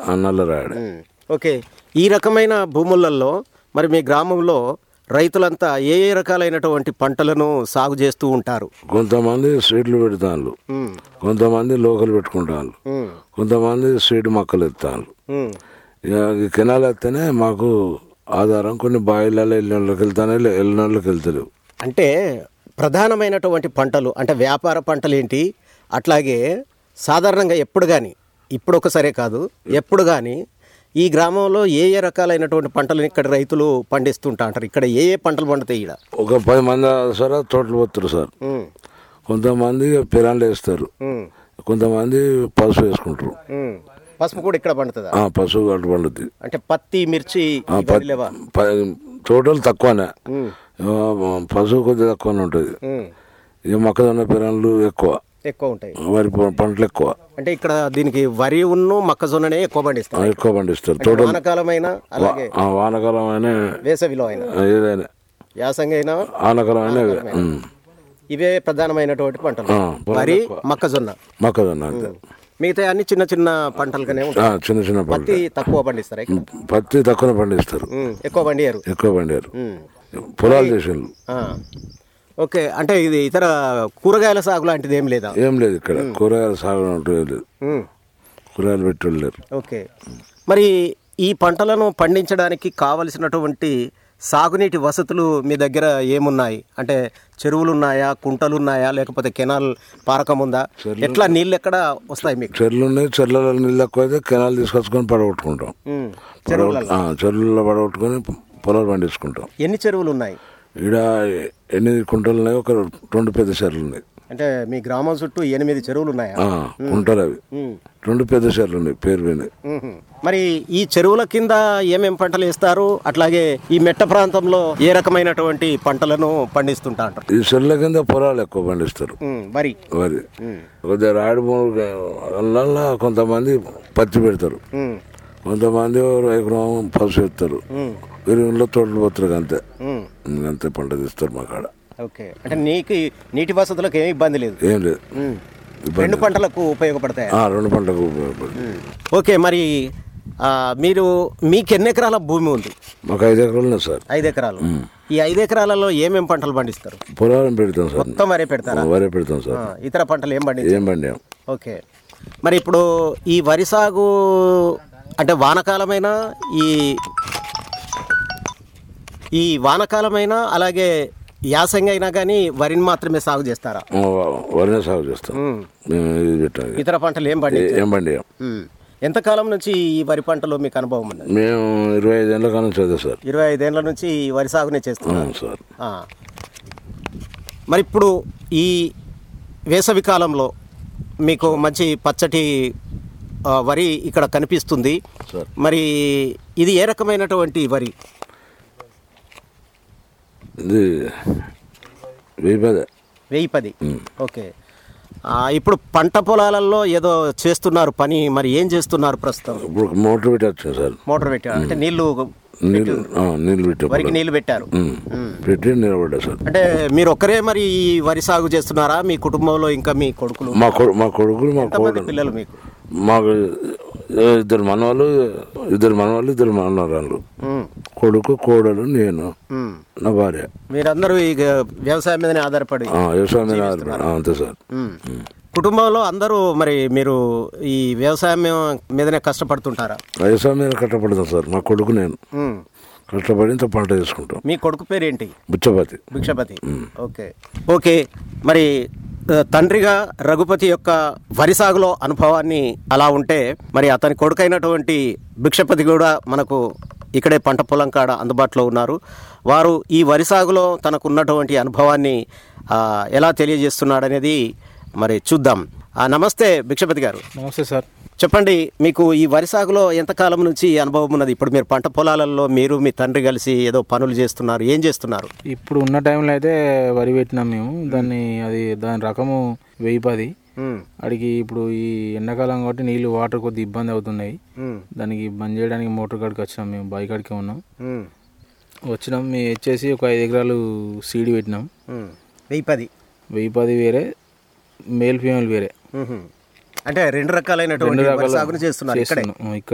ఆ, నల్లరాయుడు ఉమ్. ఓకే ఈ రకమైన భూములలో మరి మీ గ్రామంలో రైతులంతా ఏ ఏ రకాలైనటువంటి పంటలను సాగు చేస్తూ ఉంటారు కొంతమంది సీడ్లు పెడతాను ఉమ్, కొంతమంది లోకల్ పెట్టుకుంటాను ఉమ్, కొంతమంది సీడ్ మొక్కలు ఎత్తాను ఉమ్, ఇక ఈ కెనాల్ ఎత్తేనే మాకు ఆధారం కొన్ని బాయిలలో వెళ్ళినోళ్ళకి వెళ్తానే వెళ్ళినోళ్ళకి వెళ్తలేవు అంటే ప్రధానమైనటువంటి పంటలు అంటే వ్యాపార పంటలు ఏంటి అట్లాగే సాధారణంగా ఎప్పుడు కానీ ఇప్పుడు ఒకసారే కాదు ఎప్పుడు కానీ ఈ గ్రామంలో ఏ ఏ రకాలైనటువంటి పంటలను ఇక్కడ రైతులు పండిస్తుంటా అంటారు ఇక్కడ ఏ ఏ పంటలు పండుతాయి ఇక్కడ ఒక పది మంది సార్ తోటలు పోతారు సార్ ఉమ్, కొంతమంది పిరాన్లు వేస్తారు ఉమ్, కొంతమంది పసుపు వేసుకుంటారు ఉమ్. పసుపు కూడా ఇక్కడ పండుతుందా ఆ, పసుపు అటు పండుద్ది అంటే పత్తి మిర్చి ఆ, ఇవన్నీ ప- లేవా ప- టోటల్ తక్కువనే ఉమ్, ఆ, పసుపు కొద్దిగా తక్కువనే ఉంటుంది ఉమ్. ఇక మొక్కజొన్న పిరాన్లు ఎక్కువ ఎక్కువ ఉంటాయి వరి ప- పంటలు ఎక్కువ అంటే ఇక్కడ దీనికి వరి ఉన్ను మొక్కజొన్ననే ఎక్కువ ఆ, పండిస్తారు ఎక్కువ పండిస్తారు అంటే టోటల్ వానకాలమైన అలాగే ఆ, వానకాలం అయినా వేసవిలో అయినా ఏదైనా యాసంగి అయినా వానకాలం అయినా ఇవే. ఉమ్. ఇవే ప్రధానమైనటువంటి పంటలు ఆ, వరి మొక్కజొన్న మొక్కజొన్న అంతే మిగతా అన్ని చిన్న చిన్న పంటలుగానే ఆ, ఉంటాయి చిన్న చిన్న పంటలు పత్తి తక్కువ పండిస్తారు ఇక్కడ పత్తి తక్కువ పండిస్తారు ఉమ్, ఎక్కువ పండియరు ఎక్కువ పండారు ఉమ్. పొలాలు చేసిండ్రు ఆ. ఓకే అంటే ఇది ఇతర కూరగాయల సాగు లాంటిది ఏం లేదా ఏం లేదు ఇక్కడ కూరగాయల సాగు అంటూ ఏం లేదు ఉమ్. కూరగాయలు పెట్టి లేరు ఓకే మరి ఈ పంటలను పండించడానికి కావలసినటువంటి సాగునీటి వసతులు మీ దగ్గర ఏమున్నాయి అంటే చెరువులు ఉన్నాయా కుంటలు ఉన్నాయా లేకపోతే కెనాల్ పారకం ఉందా ఎట్లా నీళ్ళు ఎక్కడ వస్తాయి మీకు చెర్లు ఉన్నాయి చెర్లలో నీళ్ళు ఎక్కువ అయితే కెనాల్ తీసుకొచ్చుకొని పడగొట్టుకుంటాం ఉమ్. పడగొట్టు- ఆ, చెరువులలో పడగొట్టుకొని పొలాలు పండించుకుంటాం ఎన్ని చెరువులు ఉన్నాయి ఈడ ఎనిమిది కుంటలు ఉన్నాయి ఒక రెండు పెద్ద చెర్లు ఉన్నాయి అంటే మీ గ్రామం చుట్టూ ఎనిమిది చెరువులు ఉన్నాయా ఆ, కుంటలు అవి ఉమ్. రెండు పెద్ద చెర్లు ఉన్నాయి పేరు పోయినాయి ఉహు. మరి ఈ చెరువుల కింద ఏమేం పంటలు వేస్తారు అట్లాగే ఈ మెట్ట ప్రాంతంలో ఏ రకమైనటువంటి పంటలను పండిస్తుంటా అంటారు ఈ చెర్ల కింద పొలాలు ఎక్కువ పండిస్తారు ఉమ్, వరి వరి ఉమ్, కొద్దిగా రాడి భూములు కొంతమంది పత్తి పెడతారు ఉమ్, కొంతమంది ఓ ఎకరం పసుపు వేస్తారు ఉమ్, ఎరువుల్లో తోటలు పోతారు అంతే ఉమ్. అంతే పంట తీస్తారు మా కాడ ఓకే అంటే నీకు నీటి వసతులకు ఏమి ఇబ్బంది లేదు ఏం లేదు ఉమ్. రెండు పంటలకు ఉపయోగపడతాయి ఆ, రెండు పంటకు ఉపయోగపడుతుంది ఓకే మరి ఆ, మీరు మీకు ఎన్ని ఎకరాల భూమి ఉంది మాకు ఐదు ఎకరాలు ఉన్నాయి సార్ ఐదు ఎకరాలు ఈ ఐదు ఎకరాలలో ఏమేం పంటలు పండిస్తారు పొలాలను పెడతాం సార్ మొత్తం వరే పెడతారా వరే పెడతాం సార్ ఆ, ఇతర పంటలు ఏం పండి ఏం పండాం ఓకే మరి ఇప్పుడు ఈ వరి సాగు అంటే వానకాలమైన ఈ ఈ వానకాలమైన అలాగే యాసంగి అయినా కానీ వరిని మాత్రమే సాగు చేస్తారా ఆ, వరినే సాగు చేస్తాం ఉమ్. మేము ఇది పెట్టాం ఇతర పంటలు ఏం పండి ఏ- ఏం పండాం ఉమ్. ఎంతకాలం నుంచి ఈ వరి పంటలో మీకు అనుభవం ఉన్నది మేము ఇరవై ఐదు ఏళ్ళ కాలం చదివాం సార్ ఇరవై ఐదేళ్ల నుంచి ఈ వరి సాగునే చేస్తున్నారు అవును సార్ ఆ. మరి ఇప్పుడు ఈ వేసవి కాలంలో మీకు మంచి పచ్చటి ఆ, వరి ఇక్కడ కనిపిస్తుంది సార్. మరి ఇది ఏ రకమైనటువంటి వరి ఇది వెయ్యి పదే వెయ్యి పది ఓకే ఆ, ఇప్పుడు పంట పొలాలలో ఏదో చేస్తున్నారు పని మరి ఏం చేస్తున్నారు ప్రస్తుతం ఇప్పుడు మోటార్ పెట్టి వచ్చాం సార్ మోటార్ పెట్టారు అంటే నీళ్లు నీళ్ళు ఆ, నీళ్ళు పెట్టాం వరికి నీళ్లు పెట్టారు ఉమ్. పెట్టి నిలబడ్డా సార్ అంటే మీరు ఒక్కరే మరి ఈ వరి సాగు చేస్తున్నారా మీ కుటుంబంలో ఇంకా మీ కొడుకులు మా కొడు మా కొడుకులు మా ఎంతమంది కోడలు పిల్లలు మీకు మాకు ఇద్దరు మనవాళ్ళు ఇద్దరు మనవాళ్ళు ఇద్దరు మనవరాళ్ళు ఉమ్, కొడుకు కోడలు నేను ఉమ్. నా భార్య మీరందరూ ఇక వ్యవసాయం మీదనే ఆధారపడి ఆ, వ్యవసాయం మీద ఆధారపడి ఆ, అంతే సార్ ఉమ్. కుటుంబంలో అందరూ మరి మీరు ఈ వ్యవసాయం మీదనే కష్టపడుతుంటారా వ్యవసాయం మీద కష్టపడతాం సార్ మా కొడుకు నేను ఉమ్. కష్టపడి ఇంత పంట చేసుకుంటాం మీ కొడుకు పేరు ఏంటి బుచ్చపతి భిక్షపతి ఓకే ఓకే మరి ఆ, తండ్రిగా రఘుపతి యొక్క వరి సాగులో అనుభవాన్ని అలా ఉంటే మరి అతని కొడుకైనటువంటి భిక్షపతి కూడా మనకు ఇక్కడే పంట పొలం కాడ అందుబాటులో ఉన్నారు వారు ఈ వరి సాగులో తనకు ఉన్నటువంటి అనుభవాన్ని ఆ, ఎలా తెలియజేస్తున్నాడనేది మరి చూద్దాం ఆ, నమస్తే భిక్షపతి గారు నమస్తే సార్ చెప్పండి మీకు ఈ వరి సాగులో ఎంతకాలం నుంచి ఈ అనుభవం ఉన్నది ఇప్పుడు మీరు పంట పొలాలలో మీరు మీ తండ్రి కలిసి ఏదో పనులు చేస్తున్నారు ఏం చేస్తున్నారు ఇప్పుడు ఉన్న టైంలో అయితే వరి పెట్టినాం మేము దాన్ని అది దాని రకము వెయ్యి పది ఉమ్, అడిగి ఇప్పుడు ఈ ఎండాకాలం కాబట్టి నీళ్ళు వాటర్ కొద్ది ఇబ్బంది అవుతున్నాయి ఉమ్, దానికి బంద్ చేయడానికి మోటార్ కాడికి వచ్చినాం మేము బావి కాడికే ఉన్నాం ఉమ్, వచ్చినాం మేము వచ్చేసి ఒక ఐదు ఎకరాలు సీడ్ పెట్టినాం ఉమ్. వెయ్యి పది వెయ్యి పది వేరే మేల్ ఫీమేల్ వేరే ఉహుం. అంటే రెండు రకాలైనటువంటి రెండు వరి రకాల సాగును చేస్తున్నారు ఇక్కడే చేస్తున్నాం ఇక్కడ